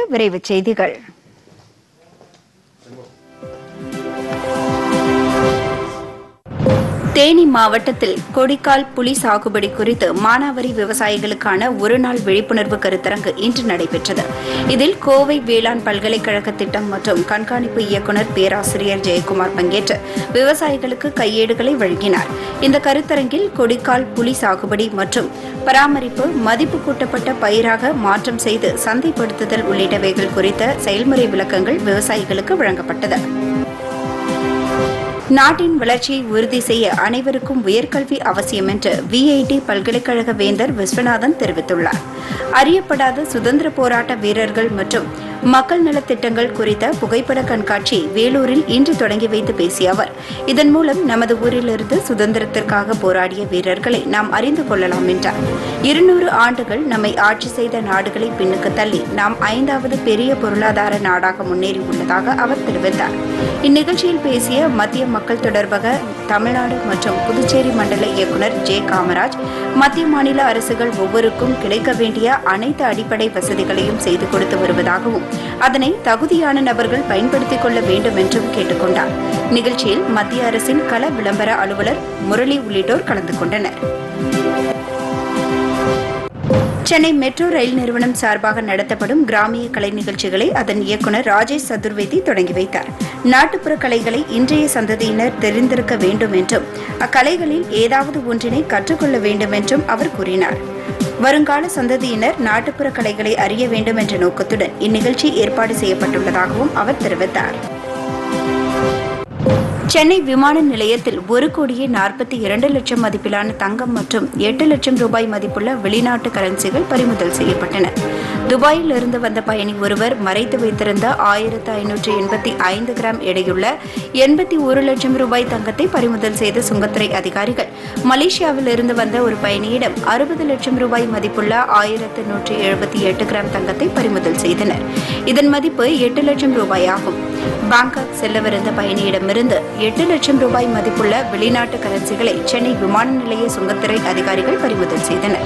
விரைவுச் செய்திகள் தேனி மாவட்டத்தில் கொடிக்கால் புலி சாகுபடி குறித்து மானாவரி விவசாயிகளுக்கான ஒருநாள் விழிப்புணர்வு கருத்தரங்கு இன்று நடைபெற்றது இதில் கோவை வேளாண் பல்கலைக்கழக திட்டம் மற்றும் கண்காணிப்பு இயக்குநர் பேராசிரியர் ஜெயக்குமார் பங்கேற்று விவசாயிகளுக்கு கையேடுகளை வழங்கினார் இந்த கருத்தரங்கில் கொடிக்கால் புலி சாகுபடி மற்றும் பராமரிப்பு மதிப்பு கூட்டப்பட்ட பயிராக மாற்றம் செய்து சந்தைப்படுத்துதல் உள்ளிட்டவைகள் குறித்த செயல்முறை விளக்கங்கள் விவசாயிகளுக்கு வழங்கப்பட்டது நாட்டின் வளர்ச்சியை உறுதி செய்ய அனைவருக்கும் உயர்கல்வி அவசியம் என்று விஐடி பல்கலைக்கழக வேந்தர் விஸ்வநாதன் தெரிவித்துள்ளார் அறியப்படாத சுதந்திர போராட்ட வீரர்கள் மற்றும் மக்கள் நலத் திட்டங்கள் குறித்த புகைப்பட கண்காட்சி வேலூரில் இன்று தொடங்கி வைத்து பேசிய அவர் இதன் மூலம் நமது ஊரிலிருந்து சுதந்திரத்திற்காக போராடிய வீரர்களை நாம் அறிந்து கொள்ளலாம் என்றார் இருநூறு ஆண்டுகள் நம்மை ஆட்சி செய்த நாடுகளை பின்னுக்கு தள்ளி நாம் ஐந்தாவது பெரிய பொருளாதார நாடாக முன்னேறி உள்ளதாக அவர் தெரிவித்தார் இந்நிகழ்ச்சியில் பேசிய மத்திய மக்கள் தொடர்பக தமிழ்நாடு மற்றும் புதுச்சேரி மண்டல இயக்குநர் ஜே காமராஜ் மத்திய மாநில அரசுகள் ஒவ்வொருக்கும் கிடைக்க வேண்டிய அனைத்து அடிப்படை வசதிகளையும் செய்து கொடுத்து வருவதாகவும் அதனை தகுதியான நபர்கள் பயன்படுத்திக் கொள்ள வேண்டும் என்றும் கேட்டுக்கொண்டார் நிகழ்ச்சியில் மத்திய அரசின் கள விளம்பர அலுவலர் முரளி உள்ளிட்டோர் கலந்து கொண்டனர் சென்னை மெட்ரோ ரயில் நிறுவனம் சார்பாக நடத்தப்படும் கிராமிய கலை நிகழ்ச்சிகளை அதன் இயக்குநர் ராஜேஷ் சதுர்வேதி தொடங்கி வைத்தார் நாட்டுப்புற கலைகளை இன்றைய சந்ததியினர் தெரிந்திருக்க வேண்டும் என்றும் அக்கலைகளில் ஏதாவது ஒன்றினை கற்றுக்கொள்ள வேண்டும் என்றும் அவர் கூறினார் வருங்கால சந்ததியினர் நாட்டுப்புற கலைகளை அறிய வேண்டும் என்ற நோக்கத்துடன் இந்நிகழ்ச்சி ஏற்பாடு செய்யப்பட்டுள்ளதாகவும் அவர் தெரிவித்தார் சென்னை விமான நிலையத்தில் ஒரு கோடியே நாற்பத்தி இரண்டு லட்சம் மதிப்பிலான தங்கம் மற்றும் எட்டு லட்சம் ரூபாய் மதிப்புள்ள வெளிநாட்டு கரன்சிகள் பறிமுதல் செய்யப்பட்டன துபாயில் இருந்து வந்த பயணி ஒருவர் மறைத்து வைத்திருந்த ஆயிரத்து ஐநூற்று எண்பத்தி ஐந்து கிராம் எடையுள்ள எண்பத்தி ஒரு லட்சம் ரூபாய் தங்கத்தை பறிமுதல் செய்த சுங்கத்துறை அதிகாரிகள் மலேசியாவில் இருந்து வந்த ஒரு பயணியிடம் அறுபது லட்சம் ரூபாய் மதிப்புள்ள ஆயிரத்து நூற்றி எழுபத்தி எட்டு கிராம் தங்கத்தை பறிமுதல் செய்தனர் இதன் மதிப்பு எட்டு லட்சம் ரூபாய் ஆகும் பாங்காக் செல்லவிருந்த பயணியிடமிருந்து எட்டு லட்சம் ரூபாய் மதிப்புள்ள வெளிநாட்டு கரன்சிகளை சென்னை விமான நிலைய சுங்கத்துறை அதிகாரிகள் பறிமுதல் செய்தனர்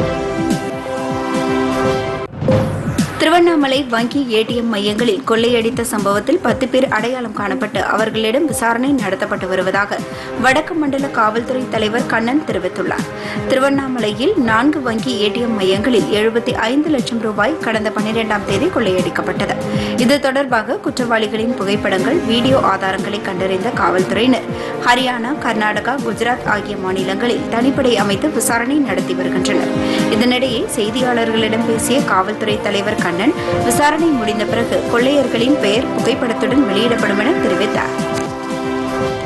திருவண்ணாமலை வங்கி ஏடிஎம் மையங்களில் கொள்ளையடித்த சம்பவத்தில் பத்து பேர் அடையாளம் காணப்பட்டு அவர்களிடம் விசாரணை நடத்தப்பட்டு வருவதாக வடக்கு மண்டல காவல்துறை தலைவர் கண்ணன் தெரிவித்துள்ளார் திருவண்ணாமலையில் நான்கு வங்கி ஏடிஎம் மையங்களில் எழுபத்தி ஐந்து லட்சம் ரூபாய் கடந்த பன்னிரெண்டாம் தேதி கொள்ளையடிக்கப்பட்டது இது தொடர்பாக குற்றவாளிகளின் புகைப்படங்கள் வீடியோ ஆதாரங்களை கண்டறிந்த காவல்துறையினர் ஹரியானா கர்நாடகா குஜராத் ஆகிய மாநிலங்களில் தனிப்படை அமைத்து விசாரணை நடத்தி வருகின்றனர் இதனிடையே செய்தியாளர்களிடம் பேசிய காவல்துறை தலைவர் கண்ணன் விசாரணை முடிந்த பிறகு கொள்ளையர்களின் பெயர் புகைப்படத்துடன் வெளியிடப்படும் என தெரிவித்தார்